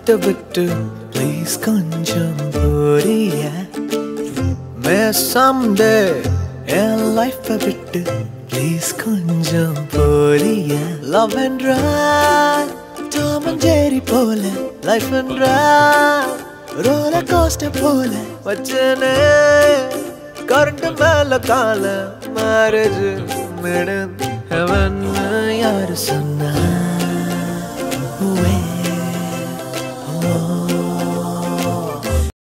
விட்டு விட்டு ப்ளீஸ் கொஞ்சம் போறிய மே சம்டே என் லைஃப்பை விட்டு ப்ளீஸ் கொஞ்சம் போறிய லவ் என்ற டாம் அண்ட் ஜெரி போல லைஃப் என்ற ரோலர் கோஸ்டர் போல வச்சனே கரண்ட் மேல கால மேரேஜ் மேடம் ஹெவன் யாரு சொன்னா